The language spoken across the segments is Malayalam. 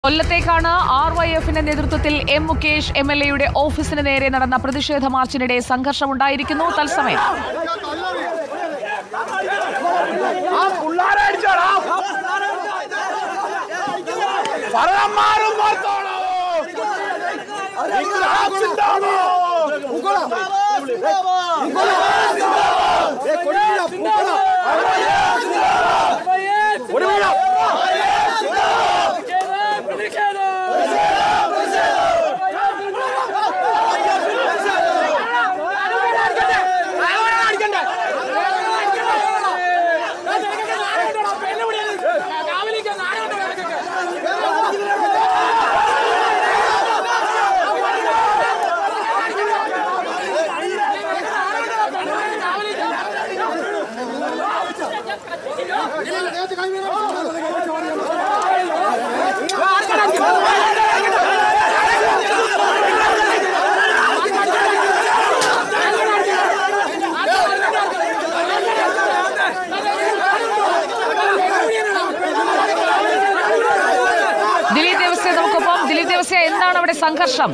കൊല്ലത്തേക്കാണ് ആർ വൈ എഫിന്റെ നേതൃത്വത്തിൽ എം മുകേഷ് എം എൽ എയുടെ ഓഫീസിന് നേരെ നടന്ന പ്രതിഷേധ മാർച്ചിനിടെ സംഘർഷമുണ്ടായിരിക്കുന്നു തത്സമയം ആ പുള്ളാരെ അടിച്ചോടാ പറയന്മാരും വാർത്താണോ നിങ്ങൾ ആക്സിഡന്റാണോ ദിലീപ് ദേവസ്യ നമുക്കൊപ്പം ദിലീപ് ദേവസ്യ എന്താണ് അവിടെ സംഘർഷം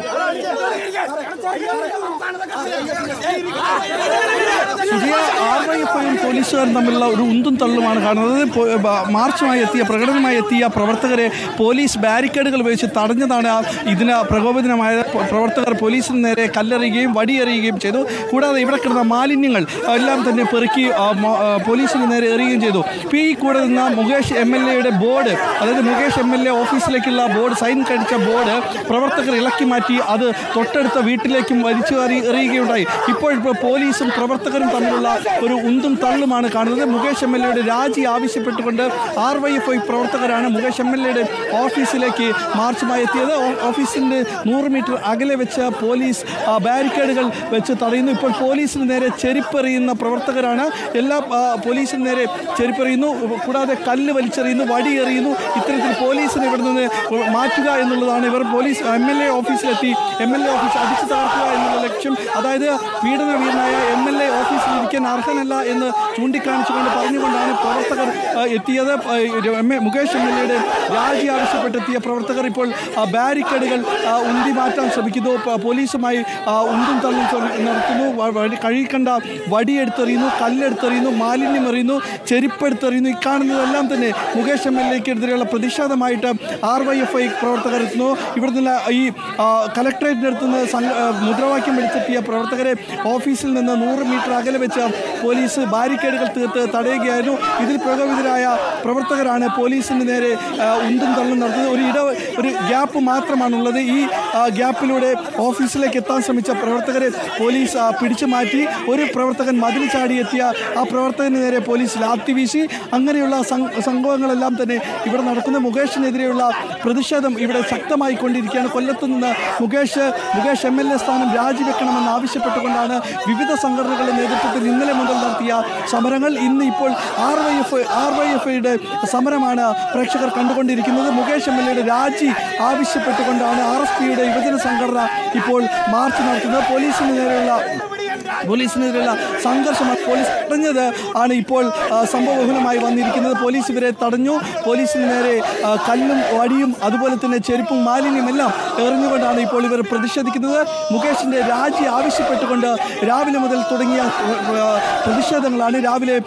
പുതിയ ആർ വൈ എഫ് ഐയും പോലീസുകാരും തമ്മിലുള്ള ഒരു ഉന്തും തള്ളുമാണ് കാണുന്നത് അതായത് പോ- ബ- മാർച്ചുമായി എത്തിയ പ്രകടനമായി എത്തിയ പ്രവർത്തകരെ പോലീസ് ബാരിക്കേഡുകൾ ഉപയോഗിച്ച് തടഞ്ഞതാണ് ആ ഇതിന് പ്രകോപനമായ പ- പ്രവർത്തകർ പോലീസിന് നേരെ കല്ലെറിയുകയും വടിയെറിയുകയും ചെയ്തു കൂടാതെ ഇവിടെ കിടന്ന മാലിന്യങ്ങൾ എല്ലാം തന്നെ പെറുക്കി ആ, മ- ആ, പോലീസിന് നേരെ എറിയുകയും ചെയ്തു ഇപ്പോൾ ഈ കൂടെ നിന്ന മുകേഷ് എം എൽ എയുടെ ബോർഡ് അതായത് മുകേഷ് എം എൽ എ ഓഫീസിലേക്കുള്ള ബോർഡ് സൈൻ കഴിച്ച ബോർഡ് പ്രവർത്തകർ ഇളക്കി മാറ്റി അത് തൊട്ടടുത്ത വീട്ടിലേക്കും വലിച്ചു കയറി എറിയുകയുണ്ടായി ഇപ്പോൾ ഇപ്പോൾ പോലീസും പ്രവർത്തകരും തമ്മിലുള്ള ഒരു ഉന്തും തള്ളുമാണ് കാണുന്നത് മുകേഷ് എം എൽ എയുടെ രാജി ആവശ്യപ്പെട്ടുകൊണ്ട് ആർ വൈ എഫ് ഐ പ്രവർത്തകരാണ് മുകേഷ് എം എൽ എയുടെ ഓഫീസിലേക്ക് മാർച്ചുമായി എത്തിയത് ഓ- ഓഫീസിൻ്റെ നൂറ് മീറ്റർ അകലെ വെച്ച് പോലീസ് ആ, ബാരിക്കേഡുകൾ വെച്ച് തടയുന്നു ഇപ്പോൾ പോലീസിന് നേരെ ചെരിപ്പെറിയുന്ന പ്രവർത്തകരാണ് എല്ലാ ആ, പോലീസിന് നേരെ ചെരിപ്പെറിയുന്നു കൂടാതെ കല്ല് വലിച്ചെറിയുന്നു വടിയെറിയുന്നു ഇത്തരത്തിൽ പോലീസിനെ ഇവിടെ നിന്ന് മാറ്റുക എന്നുള്ളതാണ് ഇവർ പോലീസ് എം എൽ എ ഓഫീസിലെത്തി എം എൽ എ ഓഫീസ് അടിച്ചു തകർക്കുക എന്നുള്ള ലക്ഷ്യം അതായത് പീഡന വീരനായ എം എൽ എ ഓഫീസിൽ ഇരിക്കാൻ അർഹനല്ല എന്ന് ചൂണ്ടിക്കാണിച്ചുകൊണ്ട് പറഞ്ഞുകൊണ്ടാണ് പ്രവർത്തകർ ആ, എത്തിയത് ആ, ഒരു M A Mukesh M L എയുടെ രാജി ആവശ്യപ്പെട്ടെത്തിയ പ്രവർത്തകർ ഇപ്പോൾ ആ, ബാരിക്കേഡുകൾ ആ, ഉന്തി മാറ്റാൻ ശ്രമിക്കുന്നു പ- പോലീസുമായി ആ, ഉന്തും തള്ളും ശ്രമി- നടത്തുന്നു വ- വടി- കഴിക്കണ്ട വടിയെടുത്തെറിയുന്നു കല്ലെടുത്തെറിയുന്നു മാലിന്യം എറിയുന്നു ചെരുപ്പെടുത്തെറിയുന്നു ഈ കാണുന്നതെല്ലാം തന്നെ മുകേഷ് എം എൽ എക്കെതിരെയുള്ള പ്രതിഷേധമായിട്ട് ആർ വൈ എഫ് ഐ പ്രവർത്തകർ എത്തുന്നു ഇവിടെ നിന്ന് ഈ ആ, കലക്ടറേറ്റിൻ്റെ അടുത്ത് നിന്ന് സംഘ- ആ, മുദ്രാവാക്യം വിളിച്ചെത്തിയ പ്രവർത്തകരെ ഓഫീസിൽ നിന്ന് നൂറ് മീറ്റർ അകലെ വെച്ച് പോലീസ് ബാരിക്കേഡുകൾ തീർത്ത് തടയുകയായിരുന്നു ഇതിൽ പ്രകോപിതരായ പ്രവർത്തകരാണ് പോലീസിന് നേരെ ആ, ഉന്തും തള്ളും നടത്തുന്നത് ഒരു ഇട ഒരു ഗ്യാപ്പ് മാത്രമാണുള്ളത് ഈ ആ, ഗ്യാപ്പിലൂടെ ഓഫീസിലേക്ക് എത്താൻ ശ്രമിച്ച പ്രവർത്തകരെ പോലീസ് ആ, പിടിച്ചു മാറ്റി ഒരു പ്രവർത്തകൻ മതിൽ ചാടിയെത്തിയ ആ പ്രവർത്തകന് നേരെ പോലീസ് ലാത്തി വീശി അങ്ങനെയുള്ള സം- സംഭവങ്ങളെല്ലാം തന്നെ ഇവിടെ നടക്കുന്ന മുകേഷിനെതിരെയുള്ള പ്രതിഷേധം ഇവിടെ ശക്തമായി കൊണ്ടിരിക്കുകയാണ് കൊല്ലത്ത് നിന്ന് Mukesh Mukesh M L A സ്ഥാനം രാജിവെക്കണമെന്ന് ആവശ്യപ്പെട്ടുകൊണ്ടാണ് വിവിധ സംഘടനകളുടെ നേതൃത്വത്തിൽ ഇന്നലെ മുതൽ നടത്തിയ സമരങ്ങൾ ഇന്ന് ഇപ്പോൾ R Y F R Y F ഐയുടെ സമരമാണ് പ്രേക്ഷകർ കണ്ടുകൊണ്ടിരിക്കുന്നത് മുകേഷ് എം എൽ എയുടെ രാജി ആവശ്യപ്പെട്ടുകൊണ്ടാണ് ആർ എസ് പിയുടെ യുവജന സംഘടന ഇപ്പോൾ മാർച്ച് നടത്തുന്നത് പോലീസിന് നേരെയുള്ള പോലീസിനെതിരെയുള്ള സംഘർഷം പോലീസ് തടഞ്ഞത് ആണ് ഇപ്പോൾ ആ, സംഭവബഹുലമായി വന്നിരിക്കുന്നത് പോലീസ് ഇവരെ തടഞ്ഞു പോലീസിന് നേരെ ആ, കല്ലും വടിയും അതുപോലെ തന്നെ ചെരുപ്പും മാലിന്യം എല്ലാം എറിഞ്ഞുകൊണ്ടാണ് ഇപ്പോൾ ഇവർ പ്രതിഷേധിക്കുന്നത് മുകേഷിന്റെ രാജി ആവശ്യപ്പെട്ടുകൊണ്ട് രാവിലെ മുതൽ തുടങ്ങിയ ആ, പ്രതിഷേധങ്ങളാണ് രാവിലെ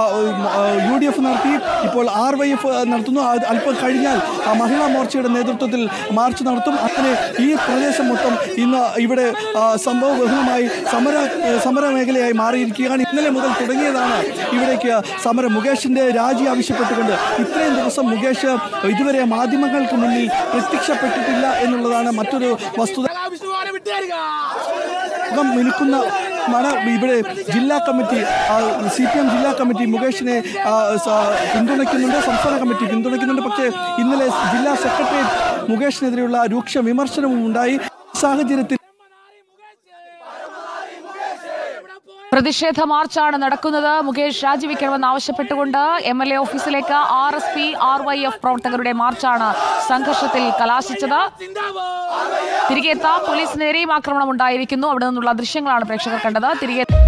യു ഡി എഫ് നടത്തി ഇപ്പോൾ ആർ വൈ എഫ് നടത്തുന്നു അത് അല്പം കഴിഞ്ഞാൽ ആ, മഹിളാ മോർച്ചയുടെ നേതൃത്വത്തിൽ മാർച്ച് നടത്തും അങ്ങനെ ഈ പ്രദേശം മൊത്തം ഇന്ന് ഇവിടെ ആ, സംഭവ ബഹുലമായി സമര സമര മേഖലയായി മാറിയിരിക്കുകയാണ് ഇന്നലെ മുതൽ തുടങ്ങിയതാണ് ഇവിടേക്ക് സമരം മുകേഷിന്റെ രാജി ആവശ്യപ്പെട്ടുകൊണ്ട് ഇത്രയും ദിവസം മുകേഷ് ഇതുവരെ മാധ്യമങ്ങൾക്ക് മുന്നിൽ പ്രത്യക്ഷപ്പെട്ടിട്ടില്ല എന്നുള്ളതാണ് മറ്റൊരു വസ്തുത വിഷ്ണുവാനെ വിട്ടേരുക മുഖം മിനുക്കുന്ന മണ ഇവിടെ ജില്ലാ കമ്മിറ്റി സി പി എം ജില്ലാ കമ്മിറ്റി മുകേഷിനെ ആ, സ- പിന്തുണയ്ക്കുന്നുണ്ട് സംസ്ഥാന കമ്മിറ്റി പിന്തുണയ്ക്കുന്നുണ്ട് പക്ഷേ ഇന്നലെ ജില്ലാ സെക്രട്ടേറിയറ്റ് മുകേഷിനെതിരെയുള്ള രൂക്ഷ വിമർശനവും ഉണ്ടായി ഈ സാഹചര്യത്തിൽ പ്രതിഷേധ മാർച്ചാണ് നടക്കുന്നത് മുകേഷ് രാജിവെക്കണമെന്ന് ആവശ്യപ്പെട്ടുകൊണ്ട് എം എൽ എ ഓഫീസിലേക്ക് R S P R Y F പ്രവർത്തകരുടെ മാർച്ചാണ് സംഘർഷത്തിൽ കലാശിച്ചത് തിരികെ എത്താം പോലീസിന് നേരെയും ആക്രമണം ഉണ്ടായിരിക്കുന്നു അവിടെ നിന്നുള്ള ദൃശ്യങ്ങളാണ് പ്രേക്ഷകർ കണ്ടത് തിരികെ